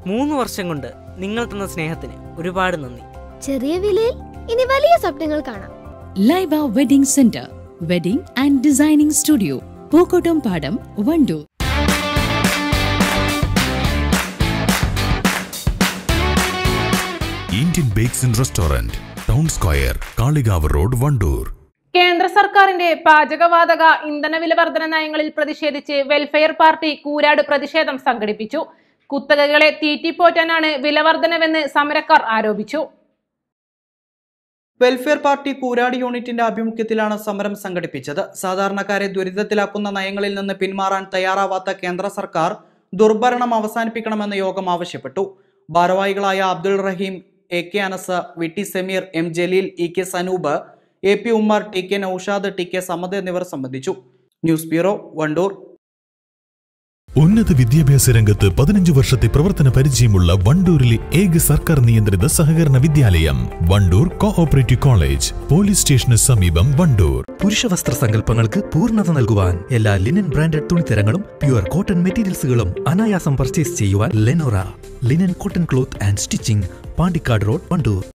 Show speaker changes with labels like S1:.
S1: മൂന്ന് വർഷം കൊണ്ട് നിങ്ങൾ തന്ന സ്നേഹത്തിന് ഒരുപാട് നന്ദി
S2: ചെറിയ വിലയിൽ ഇനി വലിയ സ്വപ്നങ്ങൾ കാണാം
S3: Laiba wedding centre wedding and designing studio Pookkottam Padam Wandoor
S4: Indian bakes and restaurant town square Kalikavu road Wandoor
S5: കേന്ദ്ര സർക്കാരിന്റെ പാചകവാതക ഇന്ധനവില വർധന നയങ്ങളിൽ പ്രതിഷേധിച്ച് വെൽഫെയർ പാർട്ടി കൂരാട് പ്രതിഷേധം സംഘടിപ്പിച്ചു കുത്തകകളെ തീറ്റിപ്പോറ്റാനാണ് വിലവർധനവെന്ന് സമരക്കാർ ആരോപിച്ചു
S6: വെൽഫെയർ പാർട്ടി കൂരാട് യൂണിറ്റിന്റെ ആഭിമുഖ്യത്തിലാണ് സമരം സംഘടിപ്പിച്ചത് സാധാരണക്കാരെ ദുരിതത്തിലാക്കുന്ന നയങ്ങളിൽ നിന്ന് പിന്മാറാൻ തയ്യാറാവാത്ത കേന്ദ്ര സർക്കാർ ദുർഭരണം അവസാനിപ്പിക്കണമെന്ന് യോഗം ആവശ്യപ്പെട്ടു ഭാരവാഹികളായ Abdul Rahim A K Anas V T Sameer M Jaleel E K Sanoop A P Ummer T K Noushad T K Samad എന്നിവർ സംബന്ധിച്ചു ന്യൂസ് ബ്യൂറോ വണ്ടൂർ
S4: ഉന്നത വിദ്യാഭ്യാസ രംഗത്ത് പതിനഞ്ച് വർഷത്തെ പ്രവർത്തന പരിചയമുള്ള വണ്ടൂരിലെ ഏക സർക്കാർ നിയന്ത്രിത സഹകരണ വിദ്യാലയം വണ്ടൂർ കോഓപ്പറേറ്റീവ് കോളേജ് പോലീസ് സ്റ്റേഷന് സമീപം വണ്ടൂർ
S7: പുരുഷവസ്ത്ര സങ്കല്പങ്ങൾക്ക് പൂർണ്ണത നൽകുവാൻ എല്ലാ ലിനൻ ബ്രാൻഡഡ് തുണിത്തരങ്ങളും പ്യുവർ കോട്ടൺ മെറ്റീരിയൽസുകളും അനായാസം പർച്ചേസ് ചെയ്യുവാൻ Lenora linen cotton cloth and stitching Pandikkad road Wandoor